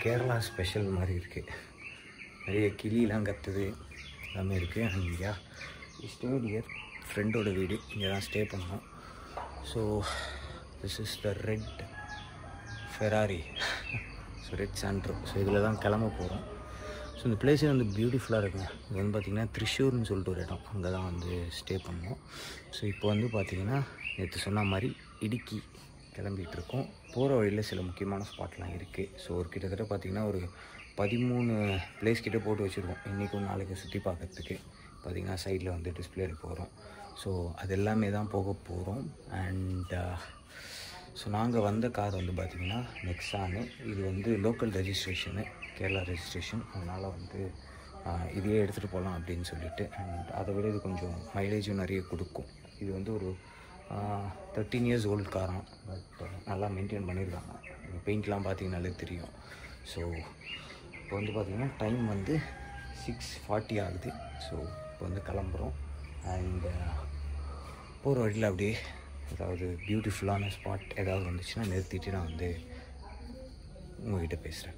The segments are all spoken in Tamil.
கேரளா ஸ்பெஷல் மாதிரி இருக்குது நிறைய கிளிலாம் கத்துது எல்லாமே இருக்குது அண்ட் இங்கே ஸ்டேட் இயர் ஃப்ரெண்டோட வீடு இங்கே தான் ஸ்டே பண்ணோம் so this is the red Ferrari so red Santro so இதில் தான் கிளம்ப போகிறோம் ஸோ இந்த பிளேஸே வந்து பியூட்டிஃபுல்லாக இருக்குங்க இது வந்து பார்த்திங்கன்னா த்ரிஷூர்னு சொல்லிட்டு ஒரு இடம் அங்கே தான் வந்து ஸ்டே பண்ணோம் ஸோ இப்போ வந்து பார்த்திங்கன்னா நேற்று சொன்ன மாதிரி இடுக்கி கிளம்பிட்டு இருக்கோம் போகிற வழியில் சில முக்கியமான ஸ்பாட்லாம் இருக்குது ஸோ ஒரு கிட்டத்தட்ட பார்த்திங்கன்னா ஒரு பதிமூணு பிளேஸ் கிட்ட போட்டு வச்சுருக்கோம் இன்றைக்கும் நாளைக்கு சுற்றி பார்க்கறதுக்கு பார்த்திங்கன்னா சைடில் வந்து டிஸ்பிளே போகிறோம் ஸோ அது எல்லாமே தான் போக போகிறோம் அண்ட் ஸோ நாங்கள் வந்த கார் வந்து பார்த்திங்கன்னா நெக்ஸானு இது வந்து லோக்கல் ரெஜிஸ்ட்ரேஷனு கேரளா ரெஜிஸ்ட்ரேஷன் அதனால் வந்து ஆஹ், இதையே எடுத்துகிட்டு போகலாம் அப்படின்னு சொல்லிட்டு அண்ட் அதை விட இது கொஞ்சம் மைலேஜும் நிறைய கொடுக்கும் இது வந்து ஒரு தேர்ட்டீன் இயர்ஸ் ஓல்டு காரம் பட் நல்லா மெயின்டைன் பண்ணியிருக்காங்க பெயிண்ட்லாம் பார்த்தீங்கனாலே தெரியும் ஸோ இப்போ வந்து பார்த்திங்கன்னா டைம் வந்து சிக்ஸ் ஃபார்ட்டி ஆகுது ஸோ இப்போ வந்து கிளம்புறோம் அண்ட் போகிற வழியில் அப்படியே ஏதாவது பியூட்டிஃபுல்லான ஸ்பாட் ஏதாவது வந்துச்சுன்னா நிறுத்திட்டு நான் வந்து உங்ககிட்ட பேசுகிறேன்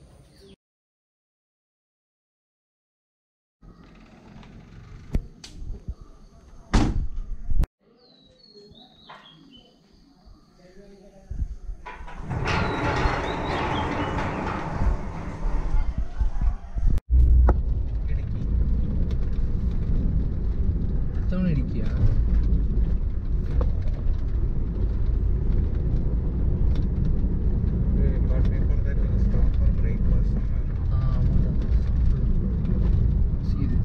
അത്തവണ ഇടിക്കുക But before that, we will stop for breakfast somewhere. ആ சரி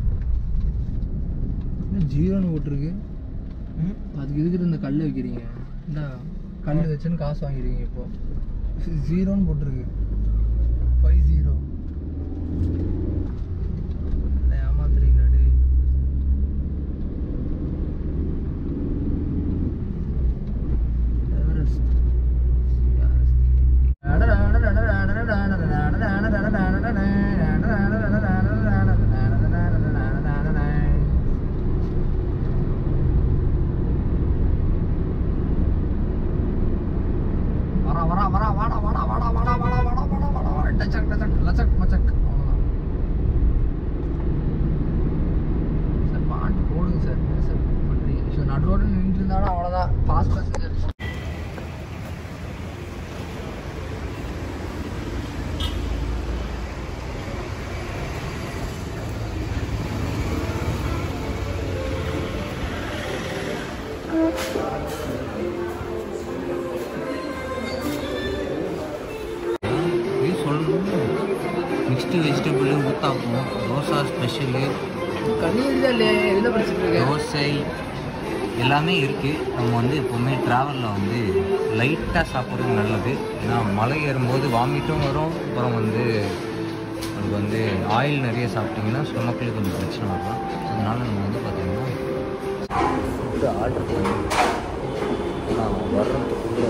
என்ன ஜீரோன்னு போட்டிருக்கு அதுக்கு எதுக்கு இந்த கல் வைக்கிறீங்க இந்த கல் வச்சுன்னு காசு வாங்கிறீங்க இப்போ ஜீரோன்னு போட்டிருக்கு ஃபைவ் ஜீரோ ஏமாத்துறீங்க டேய் எவரெஸ்ட் வரா வரா வரா வாடா வாடா வாடா வாடா வாடா வாடா வாடா வாடா வாடா டச்சக் டச்சக் லச்சக் மச்சக் அவ்வளோதான் சார் பாட்டு போடுங்க சார் என்ன சார் பண்ணுறீங்க ஸோ நடு ரோட்டில் நின்றுட்டு இருந்தாலும் அவ்வளோதான் ஃபாஸ்ட் பேசஞ்சர் இது சொல்லணும் mixed vegetable uttapam dosa special கண்ணி எழுதா இல்லையா எதில் படிச்சுட்டு இருக்கேன் தோசை எல்லாமே இருக்குது நம்ம வந்து எப்போவுமே ட்ராவலில் வந்து லைட்டாக சாப்பிட்றது நல்லது ஏன்னா மலை ஏறும்போது வாமிட்டும் வரும் அப்புறம் வந்து நமக்கு வந்து ஆயில் நிறைய சாப்பிட்டிங்கன்னா ஸ்டொமக்கில் கொஞ்சம் பிரச்சனை வரும் அதனால நம்ம வந்து பார்த்திங்கன்னா ஃபுட்டு ஆர்டர் பண்ணி நான் வர்றதுக்குள்ளே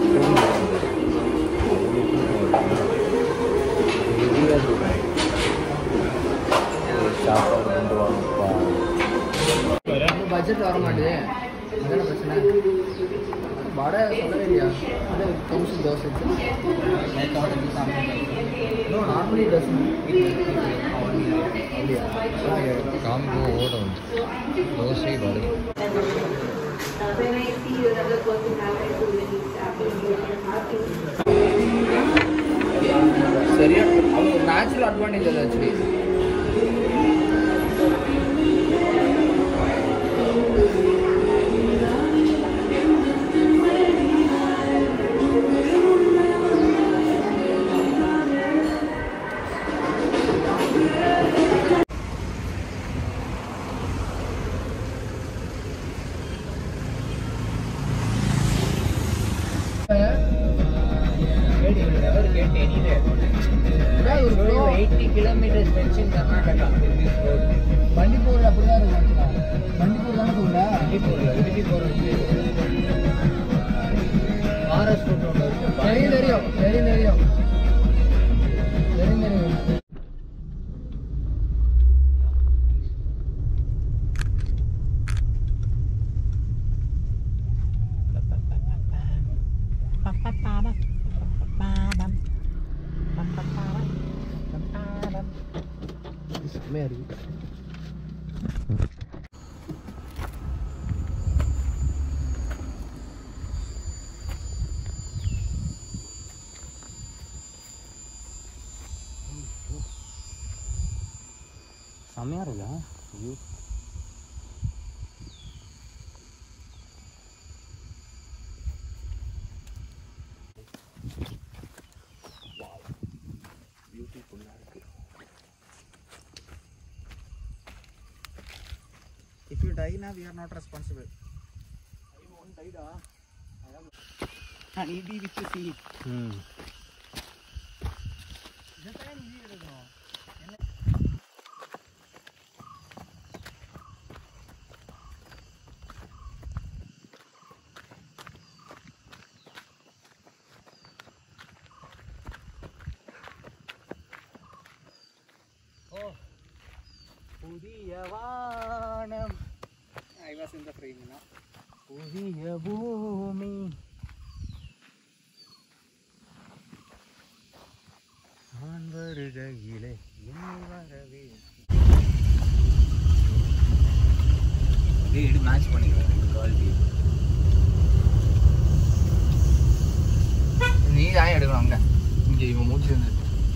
சாப்பாடு கொண்டு வாங்கப்பா பட்ஜெட் வர மாட்டேது அதான பிரச்சனை வடை சொல்லவே இல்லையா அது கம்ஸ் தோசை இன்னும் நார்மலி தோசை அப்படியா காம்போ ஓட வந்து தோசை வடை when I see another person have it, so when he's happy, சரியா அவங்க ஒரு நேச்சுரல் அட்வான்டேஜ் அது actually eighty kilometres mention Karnataka this road Bandipur அப்படிதான் இருக்கும் பண்டிப்பூர் தானே சொல்ல மணிப்பூரில் உடுப்பி போகிறது ஆர்எஸ் ரோட் ஒன்று இருக்குது தெரியும் தெரியும் தெரியும் தெரியும் தெரியும் தெரியும் Ba-ba-ba-ba. செம்மையாக இருக்குது செம்மையாக இருக்கா வியூ பியூட்டிஃபுல்லாக இருக்கு If you die now, we are not responsible. And he be with you see. ம் புதிய வானம் I was in the frame now. புதிய பூமி நான் வருகையிலே என்னை வரவே வீடு மேட்ச் பண்ணிக்கிறேன் ரெண்டு கால் வீடு நீ தான் எடுக்கணும் அங்கே இங்கே இவன் மூச்சு வந்து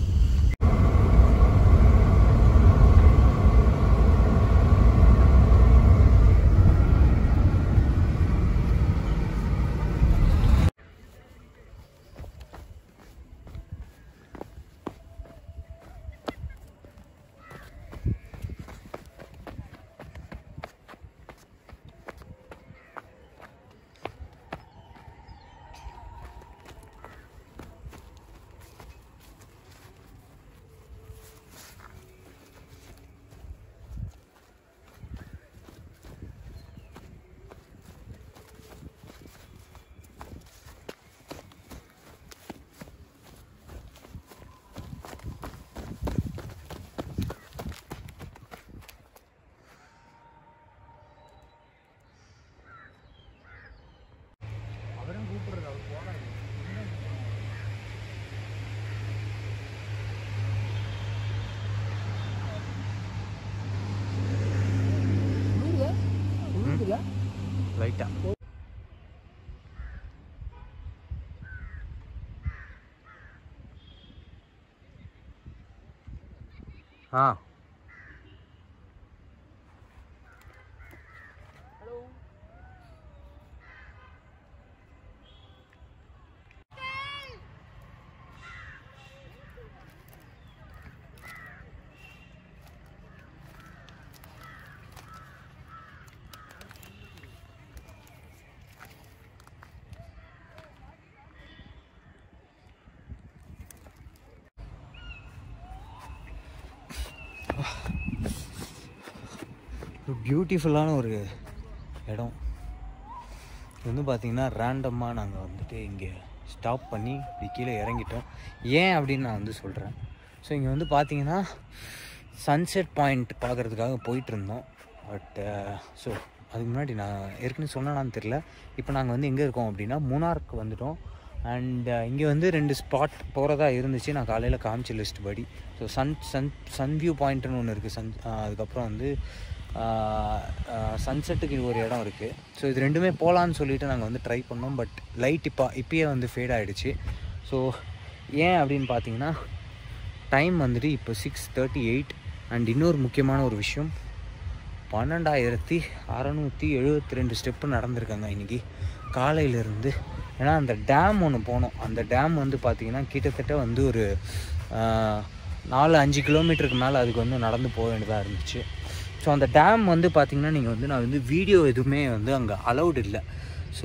அவரும் கூப்பிடுறது அவர் போறாரு லைட்டா ஆ ஒரு பியூட்டிஃபுல்லான ஒரு இடம் இது வந்து பார்த்தீங்கன்னா ரேண்டமாக நாங்கள் வந்துட்டு இங்கே ஸ்டாப் பண்ணி இப்படி கீழே இறங்கிட்டோம் ஏன் அப்படின்னு நான் வந்து சொல்கிறேன் ஸோ இங்கே வந்து பார்த்தீங்கன்னா சன்செட் பாயிண்ட் பார்க்குறதுக்காக போயிட்டு இருந்தோம் பட் ஸோ அதுக்கு முன்னாடி நான் ஏற்கனவே சொன்னேனான்னு தெரில இப்போ நாங்கள் வந்து எங்கே இருக்கோம் அப்படின்னா மூணாருக்கு வந்துட்டோம் அண்ட் இங்கே வந்து ரெண்டு ஸ்பாட் போகிறதா இருந்துச்சு நான் காலையில் காமிச்ச லிஸ்ட் படி so sun sun sun view பாயிண்ட்னு ஒன்று இருக்குது சன் அதுக்கப்புறம் வந்து சன்செட்டுக்கு ஒரு இடம் இருக்குது ஸோ இது ரெண்டுமே போகலான்னு சொல்லிட்டு நாங்கள் வந்து ட்ரை பண்ணோம் பட் லைட் இப்போ இப்பயே வந்து ஃபேட் ஆகிடுச்சு ஸோ ஏன் அப்படின்னு பார்த்தீங்கன்னா டைம் வந்துட்டு இப்போ சிக்ஸ் தேர்ட்டி எயிட் அண்ட் இன்னொரு முக்கியமான ஒரு விஷயம் பன்னெண்டாயிரத்தி அறநூற்றி எழுபத்தி ரெண்டு ஸ்டெப்பு நடந்திருக்காங்க இன்றைக்கி காலையிலேருந்து ஏன்னா அந்த டேம் ஒன்று போனோம் அந்த டேம் வந்து பார்த்திங்கன்னா கிட்டத்தட்ட வந்து ஒரு ஆஹ், நாலு அஞ்சு கிலோமீட்டருக்கு மேலே அதுக்கு வந்து நடந்து போக வேண்டியதாக இருந்துச்சு ஸோ அந்த டேம் வந்து பார்த்திங்கன்னா நீங்கள் வந்து நான் வந்து வீடியோ எதுவுமே வந்து அங்கே அலௌடு இல்லை ஸோ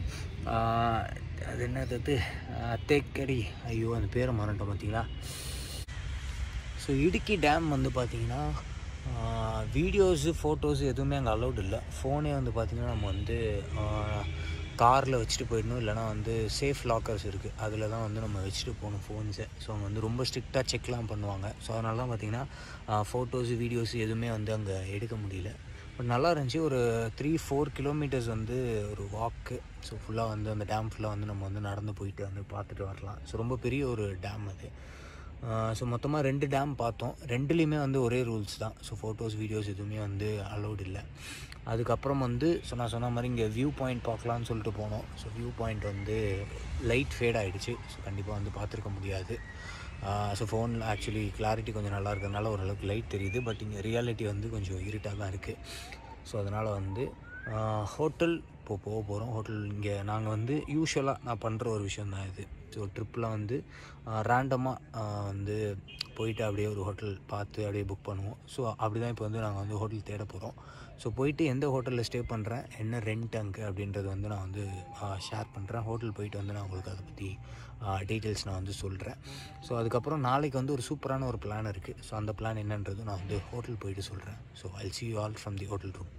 அது என்னது அது ஆஹ், தேக்கடி ஐயோ அந்த பேரை மறந்துட்டோம் பார்த்தீங்களா ஸோ இடுக்கி டேம் வந்து பார்த்தீங்கன்னா வீடியோஸு ஃபோட்டோஸு எதுவுமே அங்கே அலௌட் இல்லை ஃபோனே வந்து பார்த்திங்கன்னா நம்ம வந்து காரில் வச்சுட்டு போயிடணும் இல்லைனா வந்து சேஃப் லாக்கர்ஸ் இருக்குது அதில் தான் வந்து நம்ம வச்சுட்டு போகணும் ஃபோன்ஸை ஸோ அவங்க வந்து ரொம்ப ஸ்ட்ரிக்டாக செக்லாம் பண்ணுவாங்க ஸோ அதனால தான் பார்த்திங்கன்னா ஃபோட்டோஸு வீடியோஸ் எதுவுமே வந்து அங்கே எடுக்க முடியல பட் நல்லா இருந்துச்சு ஒரு த்ரீ ஃபோர் கிலோமீட்டர்ஸ் வந்து ஒரு வாக்கு ஸோ ஃபுல்லாக வந்து அந்த டேம் ஃபுல்லாக வந்து நம்ம வந்து நடந்து போயிட்டு வந்து பார்த்துட்டு வரலாம் ஸோ ரொம்ப பெரிய ஒரு டேம் அது ஸோ மொத்தமாக ரெண்டு டேம் பார்த்தோம் ரெண்டுலேயுமே வந்து ஒரே ரூல்ஸ் தான் ஸோ ஃபோட்டோஸ் வீடியோஸ் எதுவுமே வந்து அலௌட் இல்லை அதுக்கப்புறம் வந்து ஸோ நான் சொன்ன மாதிரி இங்கே வியூ பாயிண்ட் பார்க்கலான்னு சொல்லிட்டு போனோம் ஸோ வியூ பாயிண்ட் வந்து லைட் ஃபேட் ஆகிடுச்சு ஸோ கண்டிப்பாக வந்து பார்த்துருக்க முடியாது ஸோ ஃபோனில் ஆக்சுவலி கிளாரிட்டி கொஞ்சம் நல்லா இருக்கிறதுனால ஓரளவுக்கு லைட் தெரியுது பட் இங்கே ரியாலிட்டி வந்து கொஞ்சம் இருட்டாக தான் இருக்குது ஸோ அதனால் வந்து ஹோட்டல் இப்போ போக போகிறோம் ஹோட்டல் இங்கே நாங்கள் வந்து யூஸ்வலாக நான் பண்ணுற ஒரு விஷயம் தான் இது ஸோ ட்ரிப்பில் வந்து ரேண்டமாக வந்து போயிட்டு அப்படியே ஒரு ஹோட்டல் பார்த்து அப்படியே புக் பண்ணுவோம் ஸோ அப்படி தான் இப்போ வந்து நாங்கள் வந்து ஹோட்டல் தேட போகிறோம் ஸோ போயிட்டு எந்த ஹோட்டலில் ஸ்டே பண்ணுறேன் என்ன ரெண்ட் அங்கே அப்படின்றது வந்து நான் வந்து ஷேர் பண்ணுறேன் ஹோட்டல் போயிட்டு வந்து நான் உங்களுக்கு அதை பற்றி டீட்டெயில்ஸ் நான் வந்து சொல்கிறேன் ஸோ அதுக்கப்புறம் நாளைக்கு வந்து ஒரு சூப்பரான ஒரு பிளான் இருக்குது ஸோ அந்த பிளான் என்னன்றது நான் வந்து ஹோட்டல் போயிட்டு சொல்கிறேன் so I'll see you all from the hotel room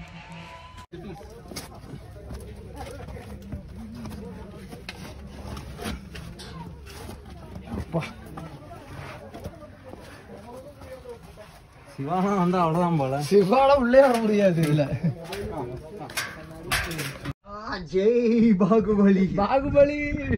சிவானா வந்தா அவ்வளவுதான் போல சிவால உள்ளே வர முடியாது இல்ல ஜெய் பாகுபலி பாகுபலி